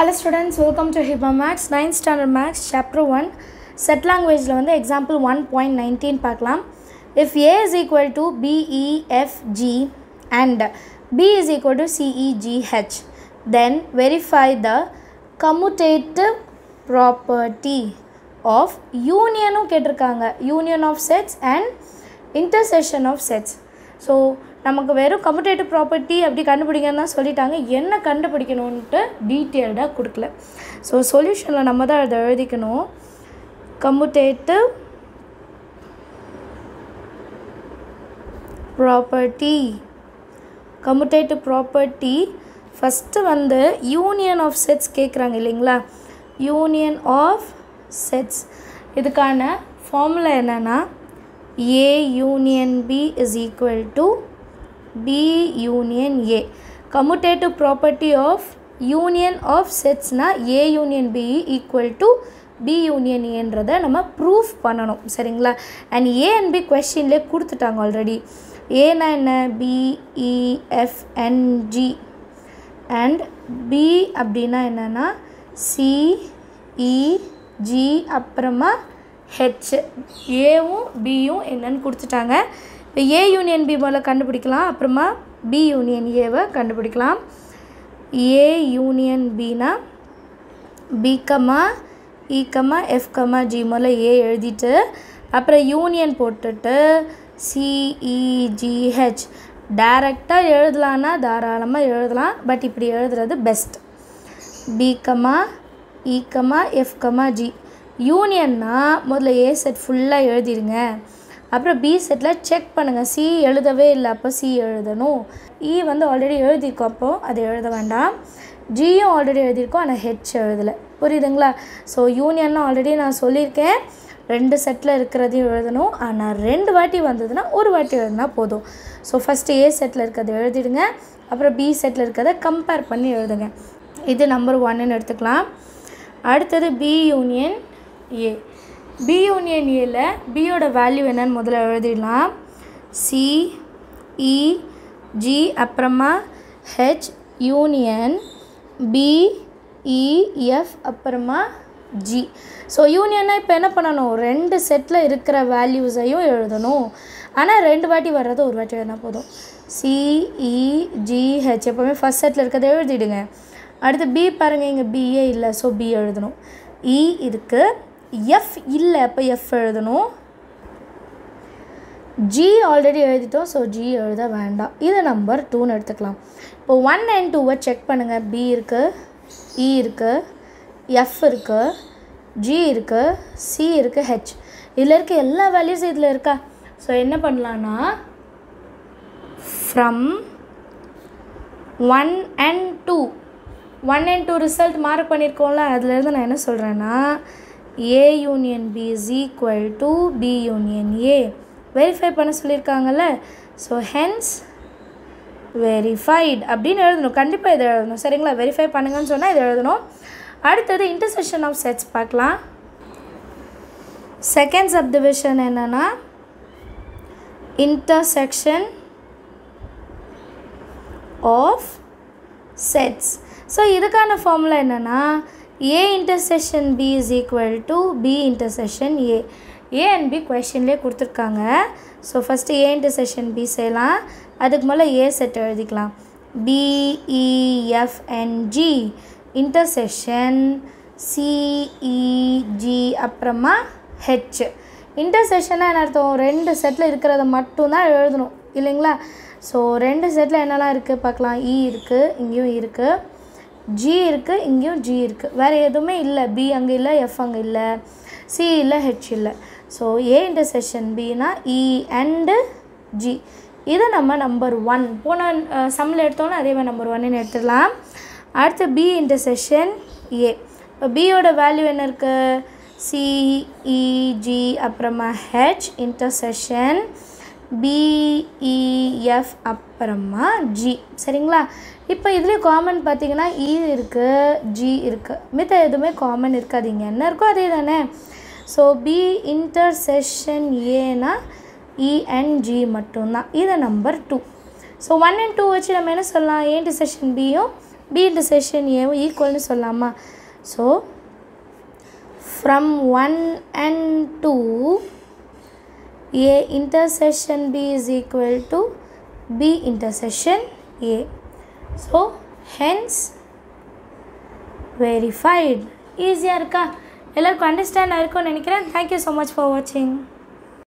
Hello students welcome to Hiba maths ninth standard maths chapter one set லாங்குவேஜில் வந்து example one point nineteen பார்க்கலாம் if A is equal to B E F G and B is equal to C E G H then verify the commutative property of யூனியனும் கேட்டிருக்காங்க union of sets and intersection of sets so நமக்கு வெறும் commutative property அப்படி கண்டுபிடிக்கன்னு தான் சொல்லிட்டாங்க என்ன கண்டுபிடிக்கணுன்ட்டு டீட்டெயில்டாக கொடுக்கல ஸோ சொல்யூஷனில் நம்ம தான் அதை எழுதிக்கணும் commutative property commutative property first வந்து யூனியன் ஆஃப் செட்ஸ் கேட்குறாங்க இல்லைங்களா யூனியன் ஆஃப் செட்ஸ் இதுக்கான ஃபார்முலா என்னென்னா A union B is equal to B union A commutative property of union of செட்ஸ்னால் A union B equal to B union ஏன்றதை நம்ம proof பண்ணணும் சரிங்களா அண்ட் ஏ அண்ட் பி கொஷின்லேயே கொடுத்துட்டாங்க ஆல்ரெடி ஏனா என்ன பிஇஎஃப்என்ஜி அண்ட் பி அப்படின்னா என்னென்னா சிஇஜி அப்புறமா ஹெச் ஏவும் பியும் என்னன்னு கொடுத்துட்டாங்க இப்போ ஏ யூனியன் பி முதல்ல கண்டுபிடிக்கலாம் அப்புறமா பி யூனியன் ஏவை கண்டுபிடிக்கலாம் ஏ யூனியன் பினா B comma E comma F comma G முதல்ல ஏ எழுதிட்டு அப்புறம் யூனியன் போட்டுட்டு சிஇஜிஹெச் டைரெக்டாக எழுதலான்னா தாராளமாக எழுதலாம் பட் இப்படி எழுதுறது best B comma E comma F comma G யூனியன்னா முதல்ல ஏ செட் ஃபுல்லாக எழுதிடுங்க அப்புறம் பி செட்டில் செக் பண்ணுங்கள் சி எழுதவே இல்லை அப்போ சி எழுதணும் இ வந்து ஆல்ரெடி எழுதியிருக்கோம் அப்போது அது எழுத வேண்டாம் ஜியும் ஆல்ரெடி எழுதியிருக்கோம் ஆனால் ஹெச் எழுதலை புரியுதுங்களா ஸோ யூனியன்னா ஆல்ரெடி நான் சொல்லியிருக்கேன் ரெண்டு செட்டில் இருக்கிறதையும் எழுதணும் ஆனால் ரெண்டு வாட்டி வந்ததுன்னா ஒரு வாட்டி எழுதினா போதும் ஸோ ஃபஸ்ட்டு ஏ செட்டில் இருக்கிறத எழுதிடுங்க அப்புறம் பி செட்டில் இருக்கிறத கம்பேர் பண்ணி எழுதுங்க இது நம்பர் ஒன்னுன்னு எடுத்துக்கலாம் அடுத்தது B union A B union ஏல பியோட வேல்யூ என்னன்னு முதல்ல எழுதிடலாம் சி இ ஜி அப்புறமா ஹெச் யூனியன் பி இஎஃப் அப்புறமா ஜி ஸோ யூனியன்னா இப்போ என்ன பண்ணணும் ரெண்டு செட்டில் இருக்கிற வேல்யூஸையும் எழுதணும் ஆனால் ரெண்டு வாட்டி வர்றது ஒரு வாட்டி எழுதினா போதும் சிஇஜிஹெச் எப்போவுமே ஃபஸ்ட் செட்டில் இருக்கிறத எழுதிடுங்க அடுத்து பி பாருங்கள் இங்கே பிஏ இல்லை ஸோ பி எழுதணும் இ இருக்குது எஃப் இல்லை அப்போ எஃப் எழுதணும் ஜி ஆல்ரெடி எழுதிட்டோம் ஸோ ஜி எழுத வேண்டாம் இது நம்பர் டூன்னு எடுத்துக்கலாம் இப்போ ஒன் அண்ட் டூவை செக் பண்ணுங்கள் பி இருக்குது இ இருக்குது எஃப் இருக்குது ஜி இருக்குது சி இருக்குது ஹெச் இதில் இருக்க எல்லா வேல்யூஸும் இதில் இருக்கா ஸோ என்ன பண்ணலான்னா from one and two one and two result mark பண்ணியிருக்கோம்ல அதுலேருந்து நான் என்ன சொல்கிறேன்னா A union B is equal to B union A verify பண்ண சொல்லியிருக்காங்கல்ல ஸோ ஹென்ஸ் வெரிஃபைட் அப்படின்னு எழுதணும் கண்டிப்பாக இதை எழுதணும் சரிங்களா வெரிஃபை பண்ணுங்கன்னு சொன்னால் இதை எழுதணும் அடுத்தது இன்டர்செக்ஷன் ஆஃப் செட்ஸ் பார்க்கலாம் செகண்ட் சப்டிவிஷன் என்னென்னா இன்டர்செக்ஷன் ஆஃப் செட்ஸ் ஸோ இதுக்கான ஃபார்முலா என்னென்னா A intersection B is equal to B intersection A A and B கொஷின்லேயே கொடுத்துருக்காங்க so first A intersection B செய்யலாம் அதுக்கு மேலே ஏ செட் எழுதிக்கலாம் பிஇஎஃப்என்ஜி இன்டர்செக்ஷன் சிஇஜி அப்புறமா ஹெச் இன்டர்செக்ஷனாக என்ன அர்த்தம் ரெண்டு செட்டில் இருக்கிறத மட்டும்தான் எழுதணும் இல்லைங்களா ஸோ ரெண்டு செட்டில் என்னெல்லாம் இருக்குது பார்க்கலாம் இ இருக்குது இங்கேயும் இருக்குது ஜி இருக்குது இங்கேயும் ஜி இருக்குது வேறு எதுவுமே இல்லை பி அங்கே இல்லை எஃப் அங்கே இல்லை சி இல்லை ஹெச் இல்லை ஸோ ஏ இன்டர்செக்ஷன் பினா இ அண்டு ஜி இது நம்ம நம்பர் ஒன் போன சம்மில் எடுத்தோன்னா அதே மாதிரி நம்பர் ஒன்னு எடுத்துடலாம் அடுத்து பி இன்டர்செக்ஷன் ஏ இப்போ பியோட வேல்யூ என்ன இருக்குது சிஇஜி அப்புறமா ஹெச் இன்டர்செக்ஷன் பிஇஎஃப் அப்புறமா ஜி சரிங்களா இப்போ இதுலேயும் காமன் பார்த்தீங்கன்னா இ இருக்குது ஜி இருக்குது மித்த எதுவுமே காமன் இருக்காதீங்க என்ன இருக்கோ அதே தானே ஸோ பி இன்டர்செக்ஷன் ஏனா இஎன்ஜி மட்டும்தான் இது number two so one and two வச்சு நம்ம என்ன சொல்லலாம் ஏ இன்டர்செக்ஷன் பியும் பி இன்டர்செக்ஷன் ஏவும் ஈக்குவல்னு சொல்லலாமா so from one and two A intersection B is equal to B intersection A. So, hence verified. ஈஸியாக இருக்கா எல்லாருக்கும் அண்டர்ஸ்டாண்ட் ஆயிருக்கும்னு நினைக்கிறேன் தேங்க்யூ ஸோ மச் ஃபார் வாட்சிங்